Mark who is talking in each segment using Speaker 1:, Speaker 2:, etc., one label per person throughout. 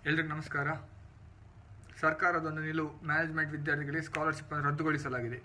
Speaker 1: ಎಲ್ರಿಗೂ ನಮಸ್ಕಾರ ಸರ್ಕಾರದೊಂದು ನಿಲುವು ಮ್ಯಾನೇಜ್ಮೆಂಟ್ ವಿದ್ಯಾರ್ಥಿಗಳಿಗೆ ಸ್ಕಾಲರ್ಶಿಪ್ ಅನ್ನು ರದ್ದುಗೊಳಿಸಲಾಗಿದೆ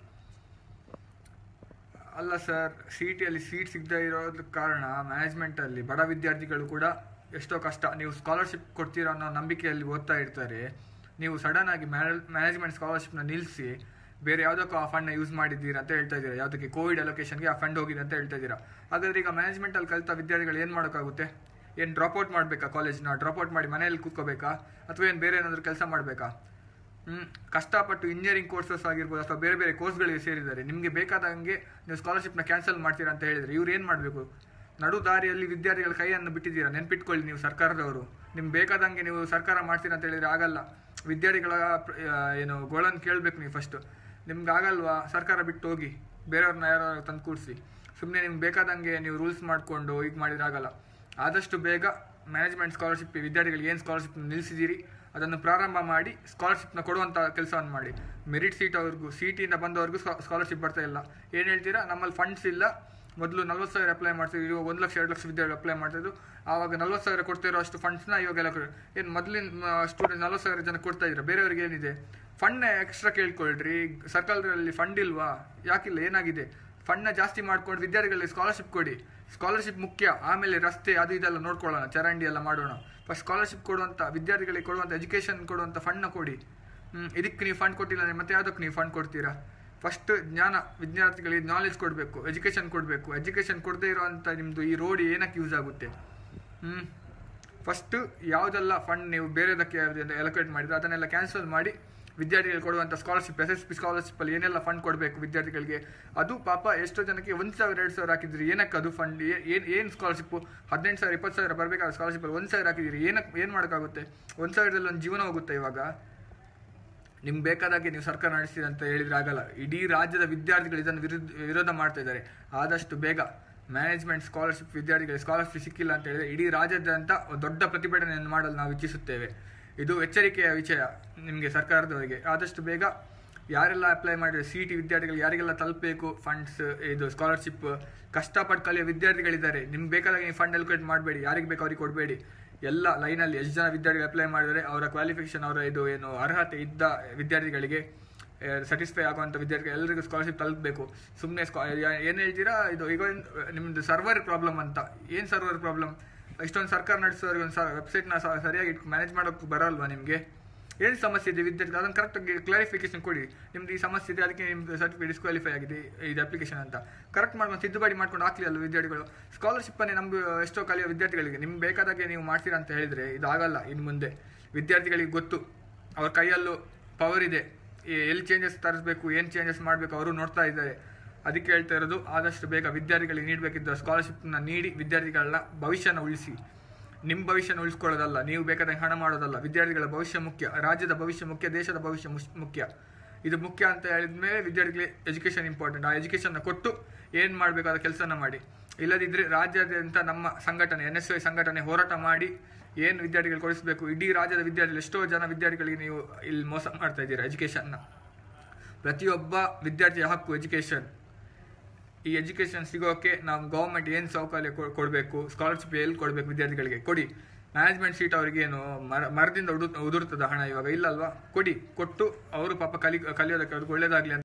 Speaker 1: ಅಲ್ಲ ಸರ್ ಸಿ ಟಿಯಲ್ಲಿ ಸೀಟ್ ಸಿಗದೇ ಇರೋದ್ರ ಕಾರಣ ಮ್ಯಾನೇಜ್ಮೆಂಟಲ್ಲಿ ಬಡ ವಿದ್ಯಾರ್ಥಿಗಳು ಕೂಡ ಎಷ್ಟೋ ಕಷ್ಟ ನೀವು ಸ್ಕಾಲರ್ಶಿಪ್ ಕೊಡ್ತೀರಾ ಅನ್ನೋ ನಂಬಿಕೆಯಲ್ಲಿ ಓದ್ತಾ ಇರ್ತಾರೆ ನೀವು ಸಡನ್ ಆಗಿ ಮ್ಯಾನೇಜ್ಮೆಂಟ್ ಸ್ಕಾಲರ್ಶಿಪ್ನ ನಿಲ್ಲಿಸಿ ಬೇರೆ ಯಾವುದಕ್ಕೂ ಆ ಫಂಡ್ನ ಯೂಸ್ ಮಾಡಿದ್ದೀರಾ ಅಂತ ಹೇಳ್ತಾ ಇದ್ದೀರಾ ಯಾವುದಕ್ಕೆ ಕೋವಿಡ್ ಅಲೋಕೇಶನ್ಗೆ ಆ ಫಂಡ್ ಹೋಗಿದೆ ಅಂತ ಹೇಳ್ತಾ ಇದ್ದೀರಾ ಹಾಗಾದ್ರೆ ಈಗ ಮ್ಯಾನೇಜ್ಮೆಂಟಲ್ಲಿ ಕಲಿತ ವಿದ್ಯಾರ್ಥಿಗಳು ಏನು ಮಾಡೋಕ್ಕಾಗುತ್ತೆ ಏನು ಡ್ರಾಪ್ಔಟ್ ಮಾಡಬೇಕಾ ಕಾಲೇಜ್ನ ಡ್ರಾಪ್ಔಟ್ ಮಾಡಿ ಮನೆಯಲ್ಲಿ ಕೂತ್ಕೋಬೇಕಾ ಅಥವಾ ಏನು ಬೇರೆ ಏನಾದರೂ ಕೆಲಸ ಮಾಡಬೇಕಾ ಹ್ಮ್ ಕಷ್ಟಪಟ್ಟು ಇಂಜಿನಿಯರಿಂಗ್ ಕೋರ್ಸಸ್ ಆಗಿರ್ಬೋದು ಅಥವಾ ಬೇರೆ ಬೇರೆ ಕೋರ್ಸ್ಗಳಿಗೆ ಸೇರಿದ್ದಾರೆ ನಿಮಗೆ ಬೇಕಾದಂಗೆ ನೀವು ಸ್ಕಾಲರ್ಶಿಪ್ನ ಕ್ಯಾನ್ಸಲ್ ಮಾಡ್ತೀರಾ ಅಂತ ಹೇಳಿದ್ರೆ ಇವ್ರು ಏನು ಮಾಡಬೇಕು ನಡು ದಾರಿಯಲ್ಲಿ ವಿದ್ಯಾರ್ಥಿಗಳ ಕೈಯನ್ನು ಬಿಟ್ಟಿದ್ದೀರಾ ನೆನ್ಪಿಟ್ಕೊಳ್ಳಿ ನೀವು ಸರ್ಕಾರದವರು ನಿಮ್ಗೆ ಬೇಕಾದಂಗೆ ನೀವು ಸರ್ಕಾರ ಮಾಡ್ತೀರಾ ಅಂತ ಹೇಳಿದ್ರೆ ಆಗಲ್ಲ ವಿದ್ಯಾರ್ಥಿಗಳ ಪ್ರ- ಆ, ಏನು ಗೋಳನ್ನು ಕೇಳಬೇಕು ನೀವು ಫಸ್ಟ್ ನಿಮ್ಗೆ ಆಗಲ್ವಾ ಸರ್ಕಾರ ಬಿಟ್ಟು ಹೋಗಿ ಬೇರೆಯವ್ರನ್ನ ಯಾರು ತಂದು ಕೂರಿಸಿ ಸುಮ್ಮನೆ ನಿಮ್ಗೆ ಬೇಕಾದಂಗೆ ನೀವು ರೂಲ್ಸ್ ಮಾಡಿಕೊಂಡು ಈಗ ಮಾಡಿದ್ರೆ ಆಗಲ್ಲ ಆದಷ್ಟು ಬೇಗ ಮ್ಯಾನೇಜ್ಮೆಂಟ್ ಸ್ಕಾಲರ್ಶಿಪ್ ವಿದ್ಯಾರ್ಥಿಗಳಿಗೆ ಏನು ಸ್ಕಾಲರ್ಶಿಪ್ ನಿಲ್ಲಿಸಿದ್ದೀರಿ ಅದನ್ನು ಪ್ರಾರಂಭ ಮಾಡಿ ಸ್ಕಾಲರ್ಶಿಪ್ನ ಕೊಡುವಂಥ ಕೆಲಸವನ್ನು ಮಾಡಿ ಮೆರಿಟ್ ಸೀಟ್ ಅವ್ರಿಗೂ ಸಿ ಟಿಯಿಂದ ಬಂದವ್ರಿಗೂ ಸ್ಕಾಲರ್ಶಿಪ್ ಬರ್ತಾ ಇಲ್ಲ ಏನು ಹೇಳ್ತೀರಾ ನಮ್ಮಲ್ಲಿ ಫಂಡ್ಸ್ ಇಲ್ಲ ಮೊದಲು ನಲ್ವತ್ತು ಸಾವಿರ ಅಪ್ಲೈ ಮಾಡ್ತಿದ್ವಿ ಇವಾಗ ಒಂದು ಲಕ್ಷ ಎರಡು ಲಕ್ಷ ವಿದ್ಯಾರ್ಥಿ ಅಪ್ಲೈ ಮಾಡ್ತಿದ್ದು ಆವಾಗ ನಲ್ವತ್ತು ಸಾವಿರ ಕೊಡ್ತಿರೋ ಅಷ್ಟು ಫಂಡ್ಸ್ನ ಇವಾಗೆಲ್ಲ ಏನು ಮೊದಲಿನ ಸ್ಟೂಡೆಂಟ್ ನಲ್ವತ್ತು ಸಾವಿರ ಜನ ಕೊಡ್ತಾ ಇದ್ದೀರಾ ಬೇರೆಯವ್ರಿಗೆ ಏನಿದೆ ಫಂಡ್ನ ಎಕ್ಸ್ಟ್ರಾ ಕೇಳ್ಕೊಳ್ರಿ ಸರ್ಕಾರದಲ್ಲಿ ಫಂಡ್ ಇಲ್ವಾ ಯಾಕಿಲ್ಲ ಏನಾಗಿದೆ ಫಂಡ್ನ ಜಾಸ್ತಿ ಮಾಡ್ಕೊಂಡು ವಿದ್ಯಾರ್ಥಿಗಳಿಗೆ ಸ್ಕಾಲರ್ಶಿಪ್ ಕೊಡಿ ಸ್ಕಾಲರ್ಶಿಪ್ ಮುಖ್ಯ ಆಮೇಲೆ ರಸ್ತೆ ಅದು ಇದೆಲ್ಲ ನೋಡ್ಕೊಳ್ಳೋಣ ಚರಂಡಿ ಎಲ್ಲ ಮಾಡೋಣ ಫಸ್ಟ್ ಸ್ಕಾಲರ್ಶಿಪ್ ಕೊಡುವಂಥ ವಿದ್ಯಾರ್ಥಿಗಳಿಗೆ ಕೊಡುವಂಥ ಎಜುಕೇಷನ್ ಕೊಡುವಂಥ ಫಂಡ್ನ ಕೊಡಿ ಹ್ಮ್, ಇದಕ್ಕೆ ನೀವು ಫಂಡ್ ಕೊಟ್ಟಿಲ್ಲ ಅಂದರೆ ಮತ್ತೆ ಯಾವುದಕ್ಕೆ ನೀವು ಫಂಡ್ ಕೊಡ್ತೀರಾ ಫಸ್ಟ್ ಜ್ಞಾನ ವಿದ್ಯಾರ್ಥಿಗಳಿಗೆ ನಾಲೆಜ್ ಕೊಡಬೇಕು ಎಜುಕೇಷನ್ ಕೊಡಬೇಕು ಎಜುಕೇಷನ್ ಕೊಡದೇ ಇರೋವಂಥ ನಿಮ್ಮದು ಈ ರೋಡ್ ಏನಕ್ಕೆ ಯೂಸ್ ಆಗುತ್ತೆ ಹ್ಞೂ ಫಸ್ಟ್ ಯಾವುದೆಲ್ಲ ಫಂಡ್ ನೀವು ಬೇರೆದಕ್ಕೆ ಎಲೋಕೇಟ್ ಮಾಡಿದ್ರೆ ಅದನ್ನೆಲ್ಲ ಕ್ಯಾನ್ಸಲ್ ಮಾಡಿ ವಿದ್ಯಾರ್ಥಿಗಳಿಗೆ ಕೊಡುವಂಥ ಸ್ಕಾಲರ್ಶಿಪ್ ಎಸ್ ಎಸ್ ಪಿ ಸ್ಕಾಲರ್ಶಿಪ್ಪಲ್ಲಿ ಏನೆಲ್ಲ ಫಂಡ್ ಕೊಡಬೇಕು ವಿದ್ಯಾರ್ಥಿಗಳಿಗೆ ಅದು ಪಾಪ ಎಷ್ಟೋ ಜನಕ್ಕೆ ಒಂದು ಸಾವಿರ ಎರಡು ಸಾವಿರ ಹಾಕಿದ್ರಿ ಏನಕ್ಕೆ ಅದು ಫಂಡ್ ಏನು ಏನು ಸ್ಕಾಲರ್ಶಿಪ್ಪು ಹದಿನೆಂಟು ಸಾವಿರ ಇಪ್ಪತ್ತು ಸಾವಿರ ಬರಬೇಕಾದ ಸ್ಕಾಲರ್ಶಿಪ್ಪಲ್ಲಿ ಒಂದು ಸಾವಿರ ಹಾಕಿದ್ದೀರಿ ಏನಕ್ಕೆ ಏನು ಮಾಡೋಕ್ಕಾಗುತ್ತೆ ಒಂದು ಸಾವಿರದಲ್ಲಿ ಒಂದು ಜೀವನ ಹೋಗುತ್ತೆ ಇವಾಗ ನಿಮ್ಗೆ ಬೇಕಾದಾಗೆ ನೀವು ಸರ್ಕಾರ ನಡೆಸ್ತೀರಿ ಅಂತ ಹೇಳಿದ್ರೆ ಆಗಲ್ಲ ಇಡೀ ರಾಜ್ಯದ ವಿದ್ಯಾರ್ಥಿಗಳು ಇದನ್ನು ವಿರುದ್ಧ ವಿರೋಧ ಮಾಡ್ತಾ ಇದ್ದಾರೆ ಆದಷ್ಟು ಬೇಗ ಮ್ಯಾನೇಜ್ಮೆಂಟ್ ಸ್ಕಾಲರ್ಶಿಪ್ ವಿದ್ಯಾರ್ಥಿಗಳಿಗೆ ಸ್ಕಾಲರ್ಶಿಪ್ ಸಿಕ್ಕಿಲ್ಲ ಅಂತ ಹೇಳಿದ್ರೆ ಇಡೀ ರಾಜ್ಯಾದ್ಯಂತ ಒಂದು ದೊಡ್ಡ ಪ್ರತಿಭಟನೆಯನ್ನು ಮಾಡಲು ನಾವು ಇಚ್ಛಿಸುತ್ತೇವೆ ಇದು ಎಚ್ಚರಿಕೆಯ ವಿಷಯ ನಿಮಗೆ ಸರ್ಕಾರದವರಿಗೆ ಆದಷ್ಟು ಬೇಗ ಯಾರೆಲ್ಲ ಅಪ್ಲೈ ಮಾಡಿದ್ರೆ ಸಿ ಟಿ ವಿದ್ಯಾರ್ಥಿಗಳು ಯಾರಿಗೆಲ್ಲ ತಲುಪಬೇಕು ಫಂಡ್ಸ್ ಇದು ಸ್ಕಾಲರ್ಶಿಪ್ ಕಷ್ಟಪಟ್ಟು ಕಲಿಯೋ ವಿದ್ಯಾರ್ಥಿಗಳಿದ್ದಾರೆ ನಿಮ್ಗೆ ಬೇಕಾದಾಗ ನೀವು ಫಂಡ್ ಎಲ್ಕೇಟ್ ಮಾಡಬೇಡಿ ಯಾರಿಗೆ ಬೇಕು ಅವ್ರಿಗೆ ಕೊಡಬೇಡಿ ಎಲ್ಲ ಲೈನಲ್ಲಿ ಎಷ್ಟು ಜನ ವಿದ್ಯಾರ್ಥಿಗಳು ಅಪ್ಲೈ ಮಾಡಿದರೆ ಅವರ ಕ್ವಾಲಿಫಿಕೇಶನ್ ಅವರ ಇದು ಏನು ಅರ್ಹತೆ ಇದ್ದ ವಿದ್ಯಾರ್ಥಿಗಳಿಗೆ ಸ್ಯಾಟಿಸ್ಫೈ ಆಗುವಂಥ ವಿದ್ಯಾರ್ಥಿ ಎಲ್ಲರಿಗೂ ಸ್ಕಾಲರ್ಶಿಪ್ ತಲುಪಬೇಕು ಸುಮ್ಮನೆ ಸ್ಕಾ ಏನು ಹೇಳ್ತೀರಾ ಇದು ಈಗ ಒಂದು ನಿಮ್ಮದು ಸರ್ವರ್ ಪ್ರಾಬ್ಲಮ್ ಅಂತ ಏನು ಸರ್ವರ್ ಪ್ರಾಬ್ಲಮ್ ಇಷ್ಟೊಂದು ಸರ್ಕಾರ ನಡೆಸೋರಿಗೆ ಒಂದು ವೆಬ್ಸೈಟ್ನ ಸರಿಯಾಗಿ ಮ್ಯಾನೇಜ್ ಮಾಡೋಕ್ಕೆ ಬರಲ್ವಾ ನಿಮಗೆ ಏನು ಸಮಸ್ಯೆ ಇದೆ ವಿದ್ಯಾರ್ಥಿ ಅದನ್ನು ಕರೆಕ್ಟಾಗಿ ಕ್ಲಾರಿಫಿಕೇಶನ್ ಕೊಡಿ ನಿಮ್ದು ಈ ಸಮಸ್ಯೆ ಇದೆ ಅದಕ್ಕೆ ನಿಮ್ದು ಸರ್ಟಿಫಿಕೇಟ್ ಡಿಸ್ಕ್ವಾಲಿಫೈ ಆಗಿದೆ ಇದು ಅಪ್ಲಿಕೇಶನ್ ಅಂತ ಕರೆಕ್ಟ್ ಮಾಡ್ಕೊಂಡು ತಿದ್ದುಪಡಿ ಮಾಡ್ಕೊಂಡು ಹಾಕ್ಲಿ ಅಲ್ಲ ವಿದ್ಯಾರ್ಥಿಗಳು ಸ್ಕಾಲರ್ಶಿಪ್ಪನ್ನೇ ನಮ್ಗೆ ಎಷ್ಟೋ ಕಲಿಯೋ ವಿದ್ಯಾರ್ಥಿಗಳಿಗೆ ನಿಮ್ಗೆ ಬೇಕಾದಾಗೆ ನೀವು ಮಾಡ್ತೀರಾ ಅಂತ ಹೇಳಿದ್ರೆ ಇದು ಆಗಲ್ಲ ಇನ್ನು ಮುಂದೆ ವಿದ್ಯಾರ್ಥಿಗಳಿಗೆ ಗೊತ್ತು ಅವ್ರ ಕೈಯಲ್ಲೂ ಪವರ್ ಇದೆ ಎ- ಎಲ್ಲಿ ಚೇಂಜಸ್ ತರಿಸ್ಬೇಕು ಏನು ಚೇಂಜಸ್ ಮಾಡಬೇಕು ಅವರು ನೋಡ್ತಾ ಇದ್ದಾರೆ ಅದಕ್ಕೆ ಹೇಳ್ತಾ ಇರೋದು ಆದಷ್ಟು ಬೇಗ ವಿದ್ಯಾರ್ಥಿಗಳಿಗೆ ನೀಡಬೇಕಿದ್ದ ಸ್ಕಾಲರ್ಶಿಪ್ನ ನೀಡಿ ವಿದ್ಯಾರ್ಥಿಗಳನ್ನ ಭವಿಷ್ಯನ ಉಳಿಸಿ ನಿಮ್ಮ ಭವಿಷ್ಯನ ಉಳಿಸ್ಕೊಳ್ಳೋದಲ್ಲ ನೀವು ಬೇಕಾದಂಗೆ ಹಣ ಮಾಡೋದಲ್ಲ ವಿದ್ಯಾರ್ಥಿಗಳ ಭವಿಷ್ಯ ಮುಖ್ಯ ರಾಜ್ಯದ ಭವಿಷ್ಯ ಮುಖ್ಯ ದೇಶದ ಭವಿಷ್ಯ ಮುಶ್- ಮುಖ್ಯ ಇದು ಮುಖ್ಯ ಅಂತ ಹೇಳಿದ ಮೇಲೆ ವಿದ್ಯಾರ್ಥಿಗಳಿಗೆ ಎಜುಕೇಷನ್ ಇಂಪಾರ್ಟೆಂಟ್ ಆ ಎಜುಕೇಷನ್ನ ಕೊಟ್ಟು ಏನು ಮಾಡಬೇಕಾದ ಕೆಲಸನ ಮಾಡಿ ಇಲ್ಲದಿದ್ದರೆ ರಾಜ್ಯಾದ್ಯಂತ ನಮ್ಮ ಸಂಘಟನೆ ಎನ್ ಎಸ್ ಐ ಸಂಘಟನೆ ಹೋರಾಟ ಮಾಡಿ ಏನು ವಿದ್ಯಾರ್ಥಿಗಳು ಕೊಡಿಸಬೇಕು ಇಡೀ ರಾಜ್ಯದ ವಿದ್ಯಾರ್ಥಿಗಳು ಎಷ್ಟೋ ಜನ ವಿದ್ಯಾರ್ಥಿಗಳಿಗೆ ನೀವು ಇಲ್ಲಿ ಮೋಸ ಮಾಡ್ತಾ ಇದ್ದೀರಾ ಎಜುಕೇಷನ್ನ ಪ್ರತಿಯೊಬ್ಬ ವಿದ್ಯಾರ್ಥಿಯ ಹಕ್ಕು ಎಜುಕೇಷನ್ ಈ ಎಜುಕೇಷನ್ ಸಿಗೋಕೆ ನಾವು ಗೌರ್ಮೆಂಟ್ ಏನು ಸೌಕರ್ಯ ಕೊ- ಕೊಡಬೇಕು ಸ್ಕಾಲರ್ಶಿಪ್ ಎಲ್ಲಿ ಕೊಡಬೇಕು ವಿದ್ಯಾರ್ಥಿಗಳಿಗೆ ಕೊಡಿ ಮ್ಯಾನೇಜ್ಮೆಂಟ್ ಸೀಟ್ ಅವ್ರಿಗೇನು ಮರ ಮರದಿಂದ ಉದು ಉದುರ್ತದ ಹಣ ಇವಾಗ ಇಲ್ಲಲ್ವಾ ಕೊಡಿ ಕೊಟ್ಟು ಅವರು ಪಾಪ ಕಲಿ ಕಲಿಯೋದಕ್ಕೆ ಅವ್ರಿಗೆ ಒಳ್ಳೇದಾಗಲಿ ಅಂತ